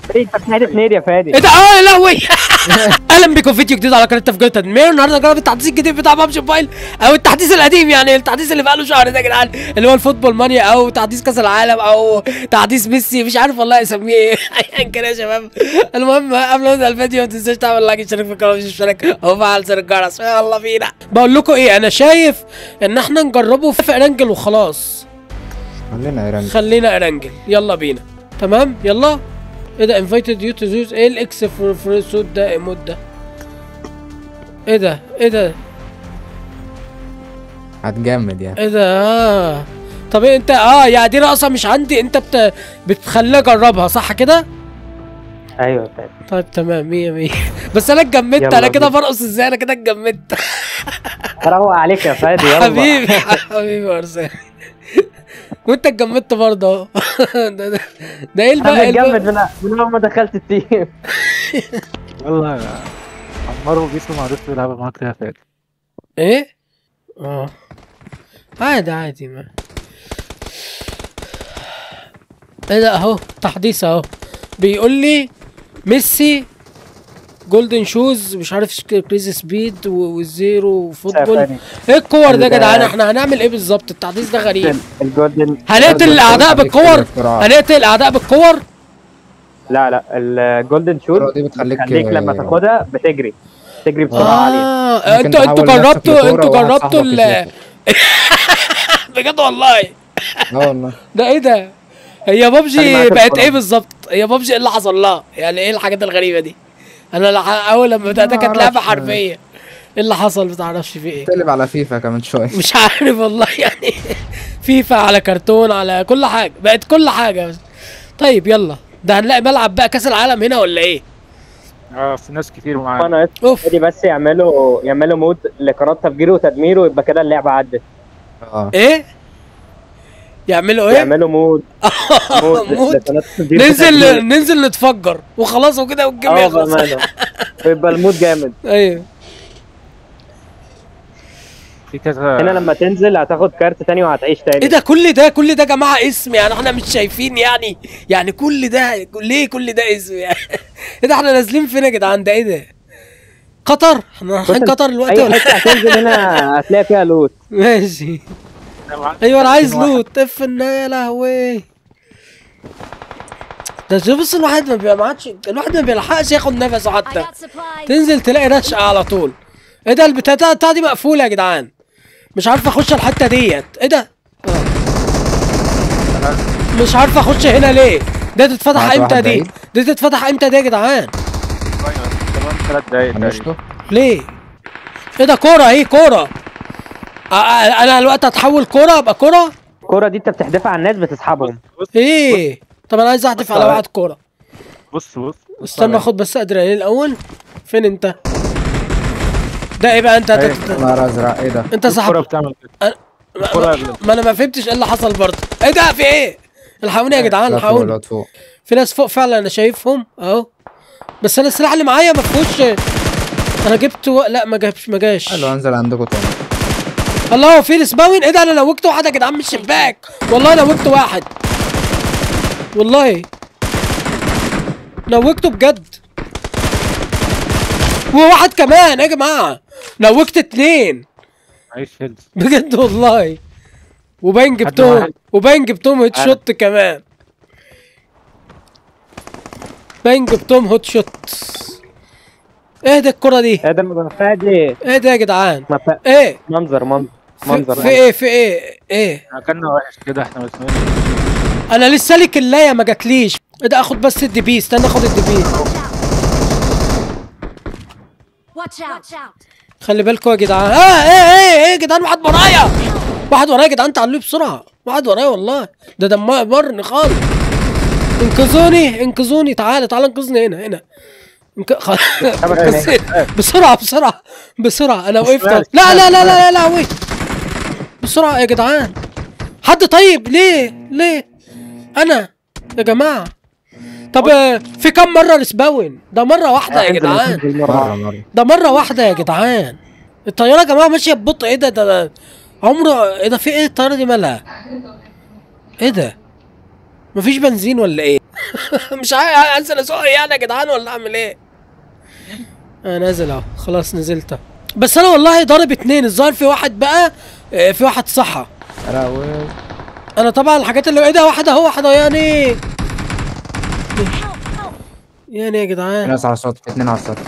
ايه انت بتحدف نير يا فادي ايه ده اه يا لهوي اهلا بكم في فيديو جديد على قناه تفجير تدمير النهارده جرب التحديث الجديد بتاع بابجي موبايل او التحديث القديم يعني التحديث اللي بقاله شهر ده يا جدعان اللي هو الفوتبول مانيا او تحديث كاس العالم او تحديث ميسي مش عارف والله اسميه ايه ايا كان يا شباب المهم قبل ما نبدا الفيديو ما تنساش تعمل لايك وتشترك في القناه مش مشترك وفعل زر الجرس يلا بينا بقول لكم ايه انا شايف ان احنا نجربه في ارانجل وخلاص خلينا ايران خلينا ارانجل يلا بينا تمام يلا ايه ده انفيتد يو تو يوز ايه الاكس فور فور سود ده ايموت ده ايه ده ايه ده هتجمد يعني ايه ده آه. طب إيه انت اه يعني دي رقصه مش عندي انت بت... بتخليني اجربها صح كده ايوه يا فادي طيب تمام مية مية بس انا اتجمدت يلا انا كده بينا. برقص ازاي انا كده اتجمدت روق عليك يا فادي يلا حبيبي حبيبي يا ارسال وانت اتجمدت برضه اهو ده ده ده ايه انا البقى إيه البقى؟ متجمد من من اول ما دخلت التيم والله عمار جسمه ما عرفش يلعب معاك يا فادي ايه؟ اه عادي عادي ما ايه ده اهو تحديث اهو بيقول لي ميسي جولدن شوز مش عارف كريزي سبيد والزيرو فوتبول فادي. ايه الكور ده يا ال- جدعان احنا هنعمل ايه بالظبط التحديث ده غريب الجولدن هنقتل الاعداء بالكور بسرعة. هنقتل الاعداء بالكور لا لا الجولدن شوت الكرة دي بتخليك بتخليك لما آه، تاخدها بتجري تجري بسرعه عاليه اه ممكن انتوا انتوا تحول نفسك جربتوا لكورة انتوا وواحد جربتوا صاحبك ال يشوفك. بجد والله اه والله ده ايه ده؟ هي خلي بابجي معاك بقت الكرة. ايه بالظبط؟ هي بابجي ايه اللي حصل لها؟ يعني ايه الحاجات الغريبة دي؟ انا لح- اول لما بدأت ما كانت لعبة أعرفش. حربية ايه اللي حصل ما تعرفش في ايه؟ تقلب على فيفا كمان شويه مش عارف والله يعني فيفا على كرتون على كل حاجة بقت كل حاجة طيب يلا ده هنلاقي ملعب بقى كأس العالم هنا ولا ايه؟ اه في ناس كتير معانا انا اوف فادي بس يعملوا يعملوا مود لقناه تفجير وتدمير ويبقى كده اللعبه عدت اه ايه؟ يعملوا ايه؟ يعملوا مود مود مود. لقناة تفجير وتدمير. ننزل ننزل نتفجر وخلاص وكده والجيم اه يخلص بامانه ويبقى المود جامد ايوه في كذا هنا لما تنزل هتاخد كارت تاني وهتعيش تاني ايه ده كل ده كل ده يا جماعه اسم يعني احنا مش شايفين يعني يعني كل ده ليه كل ده اسم يعني ايه ده احنا نازلين فين يا جدعان ده ايه ده قطر احنا رايحين بص، قطر دلوقتي اي ولا حته هتنزل هنا هتلاقي فيها لوت ماشي ايوه انا عايز لوت اف ان يا لهوي ده شوف بس الواحد ما بيبقى معادش الواحد ما بيلحقش ياخد نفسه I حتى got supplies. تنزل تلاقي رشقه على طول ايه ده البتاع ده- البتاع دي مقفوله يا جدعان مش عارف اخش الحته ديت ايه ده آه. مش عارف اخش هنا ليه ده تتفتح معاك امتى واحد دي بعيد؟ دي تتفتح امتى دي يا جدعان كمان ثلاث دقايق تقريبا هنشته ليه ايه ده كوره ايه كوره آه، آه، انا دلوقتي هتحول كوره ابقى كوره الكوره دي انت بتحدفها على الناس بتسحبهم بص ايه طب انا عايز احدف على واحد كوره بص بص استنى اخد بس ادرينالين الاول فين انت ده ايه بقى انت أيوة. انت, نهار ازرق ايه ده انت الكرة سحب بتعمل كده ما, الكرة ما, قبل. ما انا ما فهمتش ايه اللي حصل برضه ايه ده في ايه الحقوني يا جدعان لا فوق الحقوني لا فوق في ناس فوق فعلا انا شايفهم اهو بس انا السلاح اللي معايا ما فيهوش انا جبت و... لا ما جابش ما جاش حلو انزل عندكم تاني الله هو في السباوين ايه ده انا نوكت واحد يا جدعان من الشباك والله نوكت واحد والله نوكته بجد وواحد كمان يا جماعه نوكت اتنين عايش هيلز بجد والله وباين حد جبتهم واحد. وباين جبتهم هيد عارف. شوت كمان باين جبتهم هوت شوت ايه ده الكرة دي ايه ده ما فادي ايه ده يا جدعان ما فا... ايه منظر منظر في, منظر في ايه في ايه ايه كنا وحش كده احنا مسموعين انا لسه لي كلايه ما جاتليش ايه ده اخد بس الدي بي استنى اخد الدي بي Watch out. Watch out. خلي بالكوا يا جدعان اه ايه ايه ايه يا جدعان واحد ورايا واحد ورايا يا جدعان تعالوا بسرعه واحد ورايا والله ده دمرني خالص انقذوني انقذوني تعالى تعالى انقذني هنا هنا انك... خ... بس... بسرعه بسرعه بسرعه انا وقفت ماشي. لا لا لا لا لا لا وقفت بسرعه يا جدعان حد طيب ليه ليه انا يا جماعه طب آه، في كم مره ريسباون ده مره واحده يا جدعان مره مره ده مره واحده يا جدعان الطياره يا جماعه ماشيه ببطء ايه ده ده, ده عمره ايه ده في ايه الطياره دي مالها ايه ده مفيش بنزين ولا ايه مش عارف انزل اسوق يعني يا جدعان ولا اعمل ايه انا نازل اهو خلاص نزلت أهو. بس انا والله ضارب اتنين الظاهر في واحد بقى آه، في واحد صحى يا لهوي انا طبعا الحاجات اللي ايه ده واحد اهو واحد اهو يعني يعني يا في جدعان ناس على السطح اتنين على السطح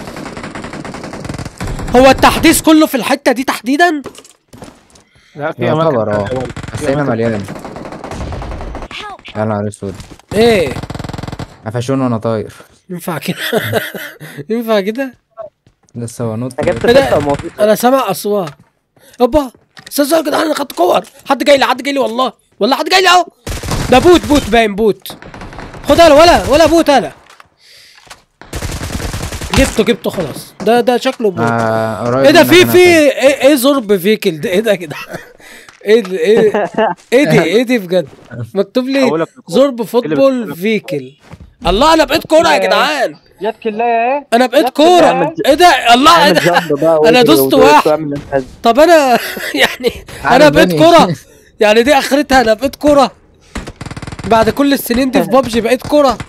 هو التحديث كله في الحته دي تحديدا لا في يعتبر اه اماكن بس هنا مليان Help! يا نهار اسود ايه قفشوني وانا طاير ينفع كده ينفع كده لسه هو نط انا جبت إيه ده؟ ستة وموتوس انا سامع اصوات اوبا استاذ يا جدعان انا خدت كور حد جاي لي حد جاي لي والله والله حد جاي لي اهو ده بوت بوت باين بوت خد انا ولا ولا بوت انا جبته جبته خلاص ده ده شكله بوت آه قريب ايه ده منك في أنا في كمان. ايه ايه زرب فيكل ده ايه ده يا جدعان ايه ده ايه ايه دي ايه دي بجد مكتوب لي هقولك الكورة. زرب فوتبول فيكل الله انا بقيت كوره يا جدعان جت كلاية ايه انا بقيت كوره ايه ده الله ايه اعمل ده جنب بقى أنا واجري دوست ودوس واحد. واعمل انتهاز. طب انا يعني انا عارف بقيت بني. كرة يعني دي اخرتها انا بقيت كرة بعد كل السنين دي في بابجي بقيت كرة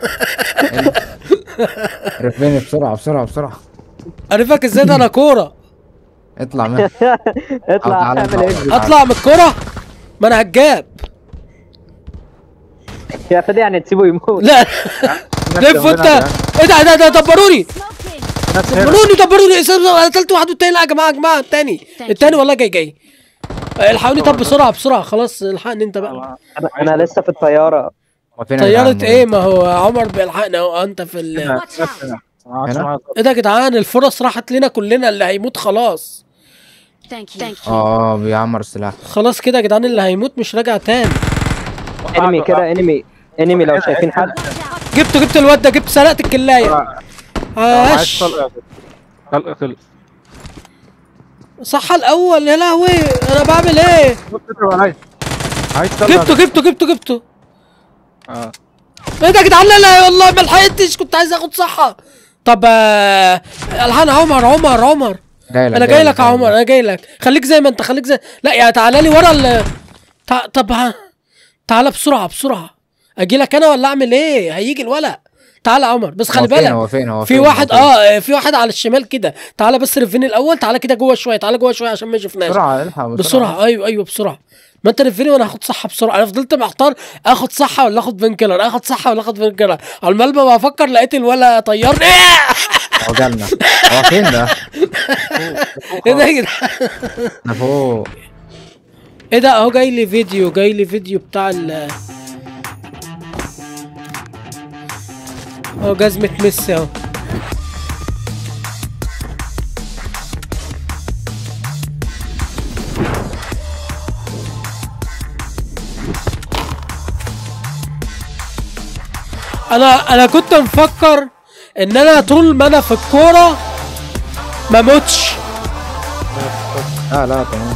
رفيني بسرعة بسرعة بسرعة عارفك ازاي ده انا كورة اطلع منها اطلع تعالى اعمل نطلع. ايه اطلع من الكرة ما انا هجاب يا فادي يعني تسيبه يموت لا لف انت ايه ده ده ده دبروني Smoking! دبروني دبروني انا قتلت واحد والتاني لا يا جماعة يا جماعة التاني التاني والله جاي جاي الحقوني طب بسرعة بسرعة خلاص الحقني انت بقى انا أنا لسه في الطيارة هو فين يا جدعان طيارة ايه ما هو عمر بيلحقنا اهو انت في ال Watch out! هنا؟ ايه ده يا جدعان الفرص راحت لنا كلنا اللي هيموت خلاص Thank you. Thank you. اه اه بيعمر السلاح خلاص كده يا جدعان اللي هيموت مش راجع تاني انمي كده انمي انمي لو شايفين حد Watch out! جبته جبت الواد ده جبت سرقت الكلايه عايز عاش طلقه طلقه خلص صح الاول يا لهوي انا بعمل ايه تضرب عليا عايز طلقه جبته جبته جبته جبته اه ايه ده يا جدعان لا لا والله ما لحقتش كنت عايز اخد صحه طب آه، الحقنا عمر عمر عمر جاي لك انا جاي لك يا عمر انا جاي لك خليك زي ما انت خليك زي لا يا تعالى لي ورا ال تع... طب ها تعالى بسرعه بسرعه اجي لك انا ولا اعمل ايه هيجي الولد تعالى يا عمر بس خلي هو فين بالك هو فين هو في فين؟ واحد هو فين؟ اه في واحد على الشمال كده تعالى بس رفيني الاول تعالى كده جوه شويه تعالى جوه شويه عشان ما شفناش بسرعة الحق بسرعة بسرعه ايوه ايوه بسرعه ما انت رفيني وانا هاخد صحه بسرعه انا فضلت محتار اخد صحه ولا اخد بين كيلر اخد صحه ولا اخد بين كيلر على المال ما بفكر لقيت الولا طيرني هو جالنا هو فين ده؟ ايه ده يا جدعان انا فوق ايه ده اهو جاي لي فيديو جاي لي فيديو بتاع ال اهو جزمة ميسي اهو انا انا كنت مفكر ان انا طول ما انا في الكوره ما موتش لا لا تمام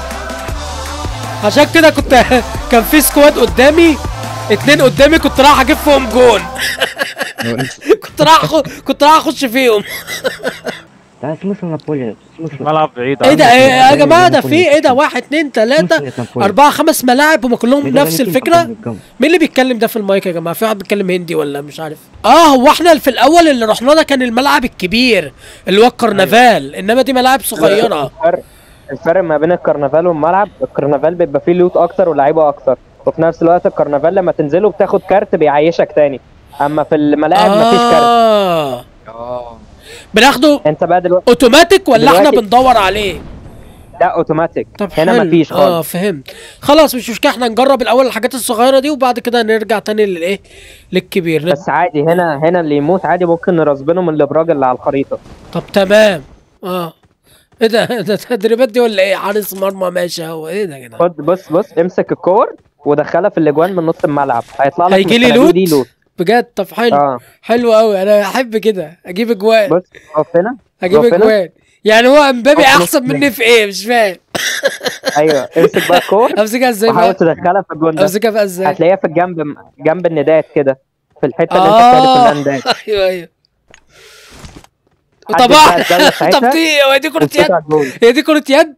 عشان كده كنت كان في سكواد قدامي اتنين قدامي كنت رايح اجيب فيهم جون كنت رايح أخ- كنت رايح اخش فيهم Да, смысл на поле, смысл. الملعب بعيد ايه ده عنك. إيه يا ده جماعه ده ده في ايه ده واحد اتنين تلاته ممكن يتنفذ. اربعه خمس ملاعب هما كلهم Мы نفس должны الفكره попасть в гол. مين اللي بيتكلم ده في المايك يا جماعه في واحد بيتكلم هندي ولا مش عارف اه هو احنا في الاول اللي رحنا ده كان الملعب الكبير اللي هو الكرنفال انما دي ملاعب صغيره الفرق الفرق ما بين الكرنفال والملعب الكرنفال بيبقى فيه لوت اكتر ولاعيبه اكتر وفي نفس الوقت الكرنفال لما تنزله بتاخد كارت بيعيشك تاني اما في الملاعب مفيش كارت اه اه بناخده انت بقى دلوقتي اوتوماتيك ولا احنا دلوقتي- بندور عليه لا اوتوماتيك طب هنا حلو. مفيش اه خالص فهمت خلاص مش مشكله احنا نجرب الاول الحاجات الصغيره دي وبعد كده نرجع تاني للايه للكبير نب- بس عادي هنا هنا اللي يموت عادي ممكن نرسبنه من الابراج اللي على الخريطه طب تمام اه ايه ده ده التدريبات دي ولا ايه حارس مرمى ماشي اهو ايه ده يا جدعان خد بص بص امسك الكور ودخلها في الاجوان من نص الملعب هيطلع لك هيجي لي من الصناديق لوت؟ دي لوت بجد طب حلو اه حلو قوي انا احب كده اجيب اجوان بص اقف هنا اجيب اقف هنا. اجوان يعني هو امبابي اقف نص احسن مني ملعب. في ايه مش فاهم ايوه امسك بقى الكور امسكها ازاي وحاول بقى تدخلها في الجون ده امسكها بقى ازاي هتلاقيها في الجنب جنب الندات كده في الحته اللي انت بتعرف اه منها الندات ايوه ايوه حدد طبعا بقى الزاوية طب بتاعتها دي هو دي كرة وامسكها يد على الجول. هي دي كرة يد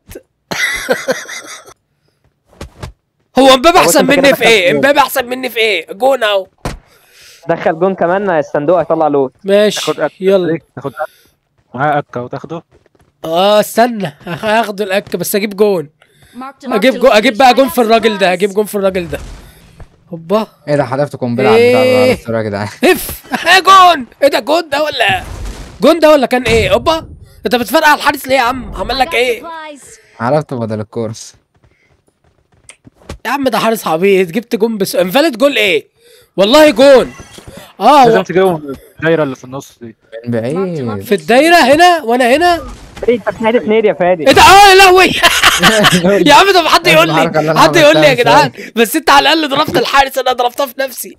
هو امبابي هو احسن انت كده مني في دخلت ايه جول. امبابي احسن مني في ايه جون اهو دخل جون كمان الصندوق هيطلع لوت ماشي تاخد أك يلا تاخد أك معاه أكا وتاخده اه استنى هاخد الاك بس اجيب جون Marked a اجيب جو اجيب بقى جون في الراجل ده اجيب جون في الراجل ده هوبا ايه ده حذفت قنبله على البتاع إيه. ده يا جدعان اف ها جون ايه ده جون ده ولا جون ده ولا كان ايه هوبا انت بتفرقع الحارس ليه يا عم عمل لك ايه عرفت بدل الكورس يا عم ده حارس عبيط جبت جون بس انفلت جول ايه والله جون اه لازم و... تجيبهم الدايرة اللي في النص دي من بعيد في الدايره هنا وانا هنا انت بتحدف نير يا فادي ايه ده اه يا لهوي يا عم طب حد يقول الحركة اللي لي أنا حد يقول لي يا عملتها جدعان بس انت على الاقل ضربت الحارس انا ضربتها في نفسي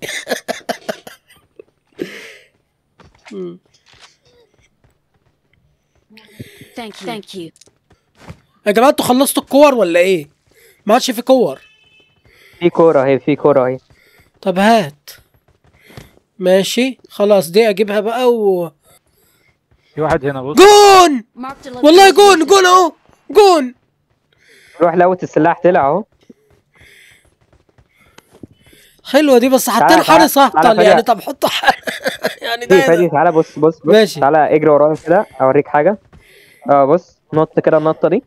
Thank you. Thank you. يا جماعه انتوا خلصتوا الكور ولا ايه؟ ما عادش في كور في كوره اهي في كوره اهي طب هات ماشي خلاص دي اجيبها بقى و في واحد هنا بص جون Marked a والله location. جون جون اهو جون روح لوت السلاح طلع اهو حلوه دي بس حاطين تعالى- حارس تعالى اهطل فادي. يعني طب حط حارس يعني فادي ده فادي تعالى بص بص بص ماشي. تعالى اجري ورايا كده اوريك حاجه اه بص نط كده النطه دي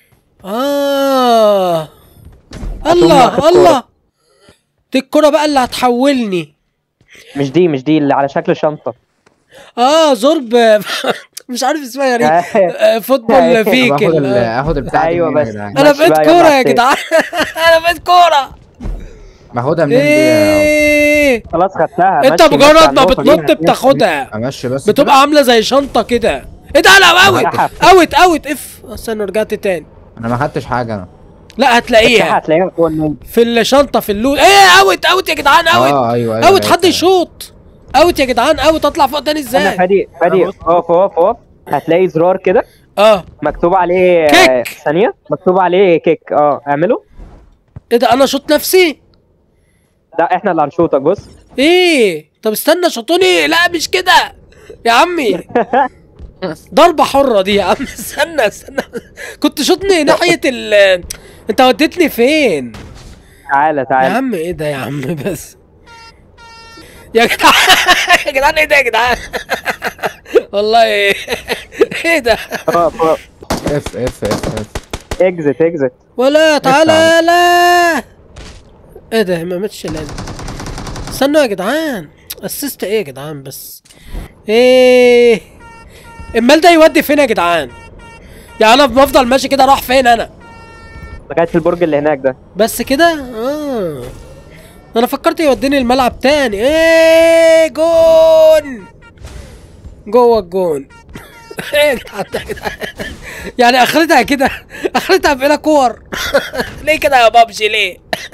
اه واخد الله كورة. الله دي الكرة بقى اللي هتحولني مش دي مش دي اللي على شكل شنطه اه زرب مش عارف اسمها يعني آه، فوتبول أيوة. طب فيك اخد ال- ال- اخد البتاع دي أيوة منين بس. يا جدعان انا ماشي بقيت بقى، كورة يلا يا تاني. جدعان انا بقيت كورة باخدها منين دي يا- ايه خلاص خدتها انت ماشي، ماشي مجرد على ما النقطة دي، بتنط هتمشي. بتاخدها امشي بس بتبقى عاملة زي شنطة كده ايه ده لا اوت لحف. اوت اوت اف استنى رجعت تاني انا ما خدتش حاجه انا لا هتلاقيها هتلاقيها فوق النيل في الشنطة في اللوت ايه اوت اوت يا جدعان اوت اه ايوه ايوه اوت حد لقيتها. يشوط اوت يا جدعان اوت اطلع فوق تاني انا ازاي فادي فادي اقف اقف اقف هتلاقي زرار كده اه مكتوب عليه آه، كيك. ثانيه مكتوب عليه كيك اه اعمله ايه ده انا شوط نفسي لا احنا اللي هنشوطك بص ايه طب استنى شطوني لا مش كده يا عمي ضربة حرة دي يا عم استنى استنى كنت شوطني ناحية ال انت وديتني فين؟ تعالى يا تعالى عم ايه ده يا عم بس يا جدعان يا جدعان ايه ده يا جدعان والله ايه ايه ده اقف اقف اف اف اف اف اكزت اكزت ولا تعالى لا ايه ده ما ماتش لازم استنوا يا جدعان اسست ايه يا جدعان بس ايه المال ده يودي فين يا جدعان يعني انا بفضل ماشي كده راح فين انا لغايه البرج اللي هناك ده بس كده اه انا فكرت يوديني الملعب تاني ايه جون جوه الجون ايه يا جدعان ده يا جدعان؟ يعني اخرتها كده اخرتها بلا كور ليه كده يا بابجي ليه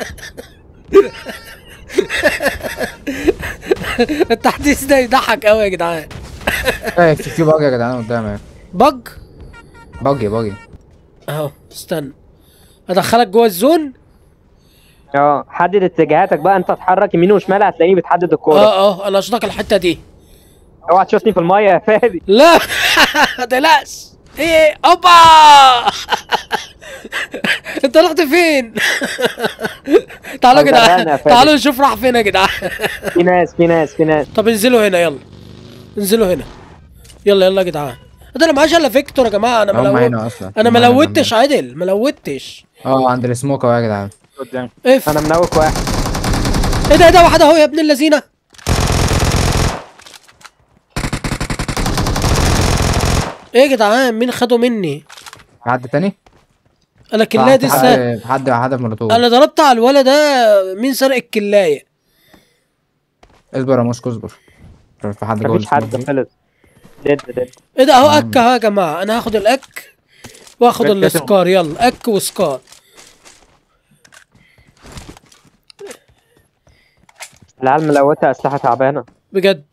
التحديث ده يضحك قوي يا جدعان ايه في في باجي يا جدعان قدامي بج باجي باجي اهو استنى ادخلك جوه الزون اه حدد اتجاهاتك بقى انت اتحرك يمين وشمال هتلاقيه بتحدد الكوره اه اه انا اشوطك الحته دي اوعى تشوفني في الميه يا فادي لا ما تقلقش ايه اوبا انت رحت فين تعالوا يا غرقان يا جدعان فادي. تعالوا نشوف راح فين يا جدعان في ناس في ناس في ناس طب انزلوا هنا يلا انزلوا هنا يلا يلا يا جدعان ده انا معاش الا فيكتور يا جماعه انا هم ملوت هنا اصلا انا هم هنا ملوتش عدل ملوتش اه عند السموك اهو يا جدعان قدام اف انا منوك واحد ايه ده ايه ده واحد اهو يا ابن اللذينه ايه يا جدعان مين خدوا مني في حد تاني؟ انا كلايه دي في سا... حد في حد حد مولوتوف انا ضربت على الولد ده مين سرق الكلايه اصبر يا موسكو اصبر في حد جوه مفيش حد السموك. خلص ديد ديد ايه ده اهو اك اهو يا جماعه انا هاخد الاك واخد ركزوا. السكار يلا اك وسكار العيال ملوتة اسلحه تعبانه بجد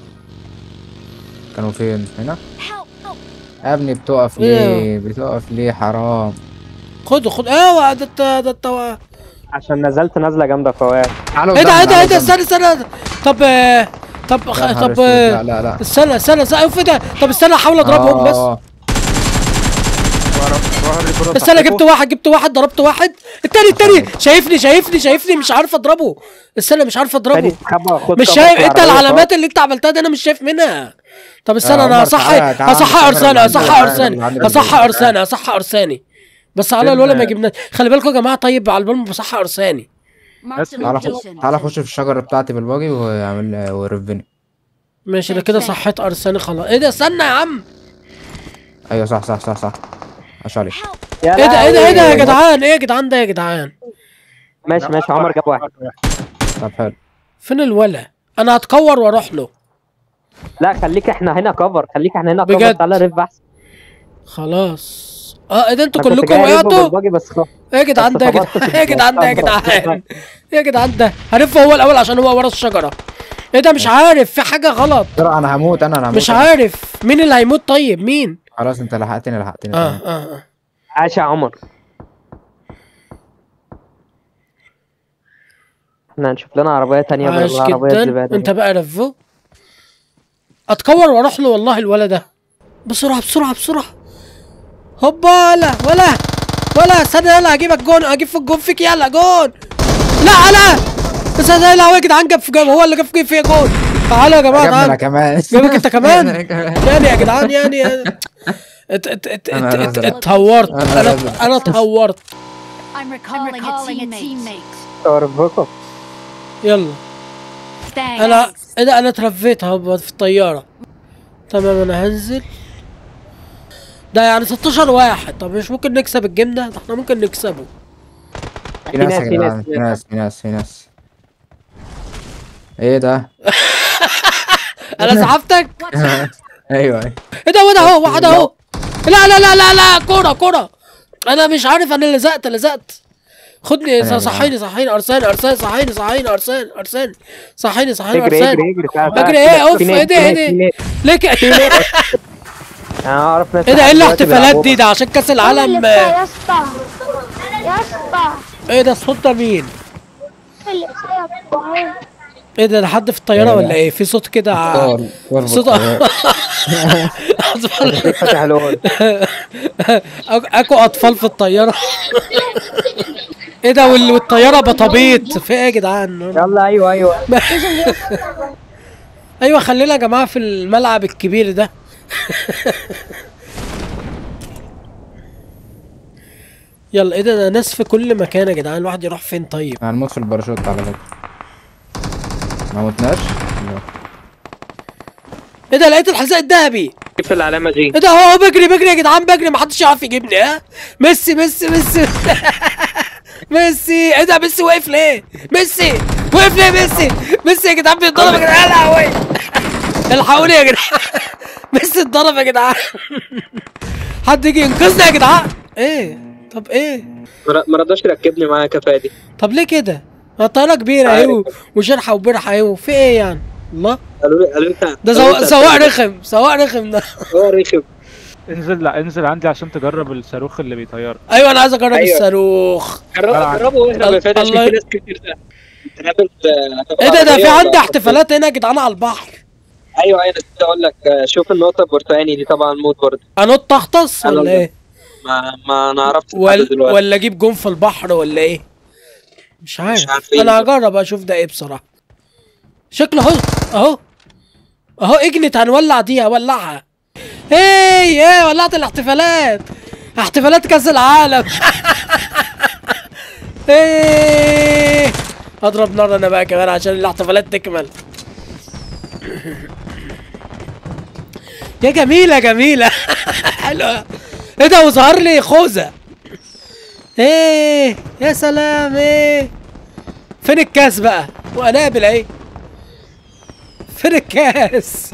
كانوا فين؟ هنا؟ Help! Help! يا ابني بتقف ليه؟ بتقف ليه حرام خد خد ايوه ده الت- ده الت- عشان نزلت نزله جامده فوات تعالوا ايه ده ايه قدام، ده ايه تعالوا ده قدام. استنى استنى طب آه، طب خ- يا نهار طب أسود. آه، لا لا لا استنى استنى استنى اوف إيه ده طب استنى احاول اضربهم بس آه. بس انا جبت واحد جبت واحد ضربت واحد التاني التاني شايفني شايفني شايفني مش عارف اضربه استنى مش عارف تاني اضربه تخبى خد مش خبط شايف في انت العربية العلامات اللي انت عملتها دي انا مش شايف منها طب استنى يا انا عمر، هصحي تعالى- تعالى هصحي نشتغل ارساني مع هصحي العيال ارساني اللي هصحي عندنا. ارساني هصحي ارساني بس على فين- الولا ما جبنا خلي بالكم يا جماعه طيب على البال ما بصحي ارساني Marked a تعالى location. تعالى خش في الشجره بتاعتي بالباجي ويعمل ورفني ماشي انا كده صحيت ارساني خلاص ايه ده استنى يا عم ايوه صح صح صح صح عاش عليك يا ايه ده ايه ده ايه ده يا لهوي. جدعان ايه يا جدعان ده يا جدعان ماشي ماشي عمر جاب واحد طب حلو فين الولا انا هتكور واروح له لا خليك احنا هنا كفر خليك احنا هنا بجد؟ كفر تعالى ريف احسن خلاص اه ايه ده انتوا أنا كنت كلكم جاي أريفه وقعتوا بالباجي بس خلاص ايه يا جدعان بس ده يا خبطت جدعان في ايه يا جدعان ده يا الخبط. جدعان ايه يا جدعان ده هلف هو الاول عشان هو ورا الشجره ايه ده مش عارف في حاجه غلط بسرعه انا هموت انا انا هموت مش أنا. عارف مين اللي هيموت طيب مين خلاص انت لحقتني لحقتني اه تمام. اه اه عاش يا عمر احنا هنشوف لنا عربية تانية بدل عاش العربية جدا الزبالة انت دي. بقى رفو اتكور واروح له والله الولد ده بسرعه بسرعه بسرعه هوبا لا ولا ولا استنى يلا هجيبك جون هجيب في الجون فيك يلا جون لا لا بس ده لا يا جدعان جاب في جون هو اللي جاب في فيا جون تعالوا يا جماعه جابني انا تعالوا كمان جابك انت كمان أنا كمان. يعني يا جدعان يعني يعني. ات ات ات أنا ات ات نازل. اتهورت أنا انا نازل. انا اتهورت I'm recalling, a teammate. تعرفكم يلا Thanks. انا ايه ده انا اترفيت اهو في الطياره تمام انا هنزل ده يعني 16 واحد طب مش ممكن نكسب الجيم ده ده احنا ممكن نكسبه في ناس يا جدعان في ناس في ناس في ناس ايه ده انا سحبتك ايوه ايوه ايه ده وده اهو واحد اهو لا لا لا لا لا كوره كوره انا مش عارف انا لزقت لزقت خدني أنا صحيني صحيني ارساني ارساني صحيني صحيني ارساني ارساني صحيني صحيني اجري ارساني اجري اجري تعال اجري تعال. ايه اوف في ناس- ايه ده في ايه ناس- ده في ناس. ليه كده انا اعرف ناس ايه ده ايه لحد دلوقتي الاحتفالات بيلعبوها. دي ده عشان كاس العالم يا اسطى يا اسطى ايه ده الصوت ده مين اللي بسيب ايه ده ده حد في الطياره ولا ايه في صوت كده ع- طار- طار صوت بالطيارة. اطفال فتح لون أك- اكو اطفال في الطياره ايه ده وال- والطياره بطبيط في ايه يا جدعان يلا ايوه ايوه ايوه خلينا يا جماعه في الملعب الكبير ده يلا ايه ده ده ناس في كل مكان يا جدعان الواحد يروح فين طيب هنموت في الباراشوت على فكره ما موتناش لا. ايه ده لقيت الحذاء الذهبي في العلامة دي ايه ده هو هو بجري بجري يا جدعان بجري محدش يعرف يجيبني ها ميسي ميسي ميسي ميسي ايه ده ميسي واقف ليه ميسي واقف ليه ميسي ميسي يا جدعان بيتضرب يا جدعان يا لهوي الحقوني يا جدعان ميسي اتضرب يا جدعان حد يجي ينقذنا يا جدعان ايه طب ايه ما رضاش يركبني معايا كفادي طب ليه كده ما الطياره كبيره اهي و- وشرحه وبرحه اهي وفي ايه يعني الله قالوا لي قالوا لي ده سواق سواق رخم سواق رخم ده هو رخم انزل لا انزل عندي عشان تجرب الصاروخ اللي بيطيرك ايوه انا عايز اجرب أيوة. الصاروخ جربوا جربوا واحنا اللي فات عشان الله- في ناس كتير ده اتقابلت آه، ايه ده ده في عربية عندي ولا- احتفالات هنا يا جدعان على البحر ايوه ايوه كنت اقول لك آه، شوف النقطة البرتقاني دي طبعا موت برضه انط اغطس أنا ولا اللي- ايه ما ما انا عرفت لحد ولا دلوقتي ولا اجيب جون في البحر ولا ايه مش عارف عارف إيه انا ده. هجرب اشوف ده ايه بصراحه شكله اهو اهو اهو اجنت هنولع دي هولعها هي ايه ولعت الاحتفالات احتفالات كاس العالم ايه اضرب نار انا بقى كمان عشان الاحتفالات تكمل يا جميلة جميلة حلوة ايه ده وظهر لي خوذة ايه يا سلام ايه فين الكاس بقى وانابل اهي فين الكاس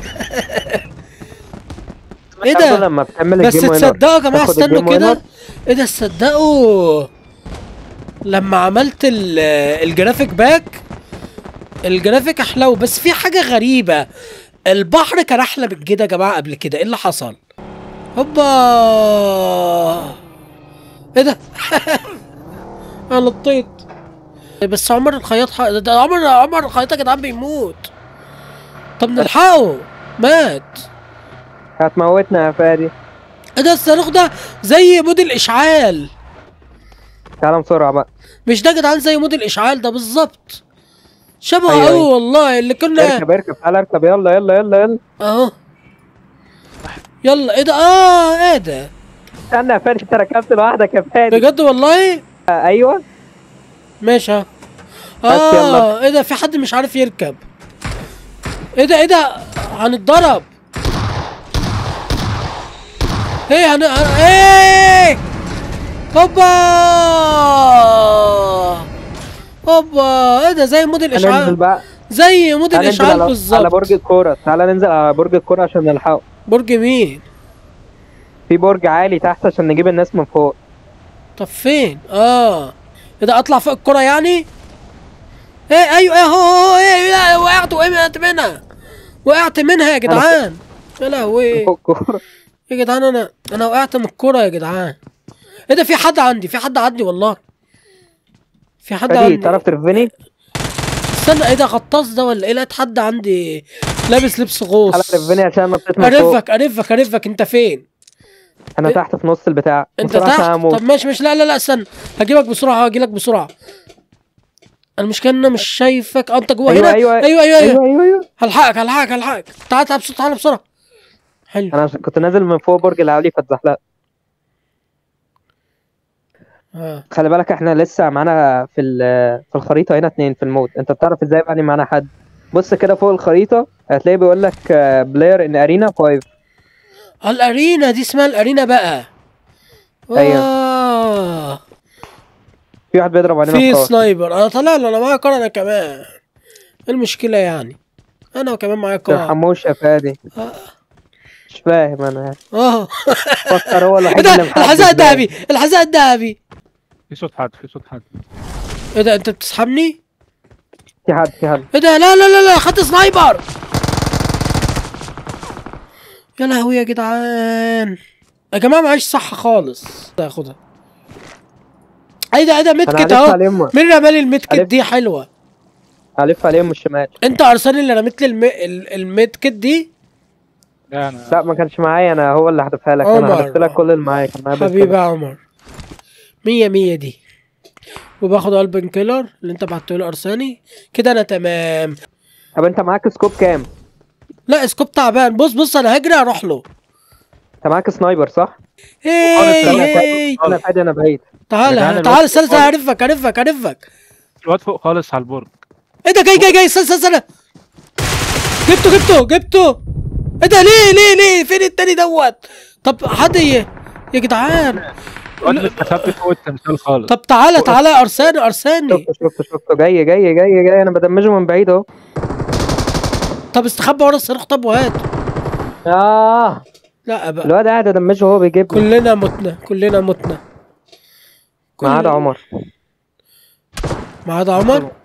ايه برضه ده لما بتعمل بس الجيم وينر، تصدقوا يا جماعه تاخد استنوا الجيم كده وينر، ايه ده تصدقوا لما عملت ال- الجرافيك باك الجرافيك احلى بس في حاجه غريبه البحر كان احلى من كده يا جماعه قبل كده ايه اللي حصل هوبا ايه ده انا نطيت بس عمر الخياط ح... ده عمر عمر الخياط يا جدعان بيموت طب نلحقه مات هتموتنا يا فادي ايه ده الصاروخ ده زي موديل اشعال تعالى بسرعه بقى مش ده يا جدعان زي موديل اشعال ده بالظبط شبهه أيوة، قوي أيوة. والله اللي كنا اركب اركب تعالى اركب يلا يلا يلا يلا اهو يلا ايه ده اه ايه ده استنى يا فادي انت ركبت لوحدك يا فادي بجد والله آه، ايوه ماشي ها بس اه يلا. ايه ده في حد مش عارف يركب ايه ده ايه ده هنتضرب ايه هن هن- ايه هوبا هوبا ايه ده زي موديل هننزل اشعال بقى زي موديل تعالى ننزل اشعال على, على بالظبط برج الكوره تعالى ننزل على برج الكوره عشان نلحقه برج مين في برج عالي تحت عشان نجيب الناس من فوق طب فين اه ايه ده اطلع فوق الكرة يعني ايه ايوه ايه هو هو ايه لا وقعت وقعت منها وقعت منها يا جدعان يا لهوي فوق الكوره يا جدعان انا انا وقعت من الكرة يا جدعان ايه ده في حد عندي في حد عندي والله في حد فادي عندي تعرف ترفني استنى ايه ده غطاس ده ولا ايه لقيت حد عندي لابس لبس غوص تعالى ترفني عشان نطيت من فوق ارفك ارفك ارفك انت فين انا تحت في نص البتاع انت بسرعة عشان تحت هموت. طب ماشي ماشي لا لا لا استنى هجيبك بسرعه هجيلك بسرعه المشكله ان انا مش شايفك اه انت جوه أيوة، هنا أيوة، ايوه ايوه, ايوه ايوه ايوه هلحقك هلحقك هلحقك تعال تعال بسرعه تعال بسرعه حلو انا عشان كنت نازل من فوق برج العالي فاتزحلقت اه خلي بالك احنا لسه معانا في ال- في الخريطه هنا اتنين في المود انت بتعرف ازاي بقى ان معانا حد بص كده فوق الخريطه هتلاقي بيقول لك بلاير ان ارينا 5 الارينا دي اسمها الارينا بقى أيوة. آه. في واحد بيضرب علينا في بقار. سنايبر انا طلع له انا معايا كار انا كمان ايه المشكله يعني انا كمان معايا كار ترحموش يا فادي آه. مش فاهم انا اه فكر هو ايه الوحيد ده اللي محدد الحذاء ده. الذهبي الحذاء الذهبي في صوت حد في صوت حد ايه ده انت بتسحبني في حد في حد ايه ده لا لا لا لا خدت سنايبر يا لهوي يا جدعان يا جماعه معيش صح خالص اخدها ايه ده ايه ده ميد انا كيت هلف اهو عليهم مين رمى لي الميد كيت ألف. دي حلوه هلف عليهم من الشمال انت ارسل اللي رميت لي الم... ال- الميد كيت دي لا انا لا ما كانش معايا انا هو اللي هدفها لك عمر. انا هدفت لك كل اللي معايا كان معايا بس حبيبي كده. يا عمر مية مية دي وباخد البن كيلر اللي انت بعته لي ارساني كده انا تمام طب انت معاك سكوب كام لا اسكوب تعبان بص بص انا هجري اروح له انت معاك سنايبر صح هي انا هي انا فادي انا بعيد تعال جدعان، تعال الوقت استنى فاضي. اعرفك اعرفك اعرفك الواد فوق خالص على البرج ايه ده جاي جاي جاي استنى استنى استنى جبته جبته جبته ايه ده ليه ليه ليه فين التاني دوت طب حد ي- يا جدعان الواد مستخبي فوق التمثال خالص طب تعالى تعالى يا ارساني ارساني شفته شفته شفته جاي جاي جاي جاي انا بدمجه من بعيد اهو طب استخبى ورا الصاروخ طب وهات اه لا بقى الواد قاعد ادمجه وهو بيجيبني كلنا متنا كلنا متنا ما عدا عمر ما عدا عمر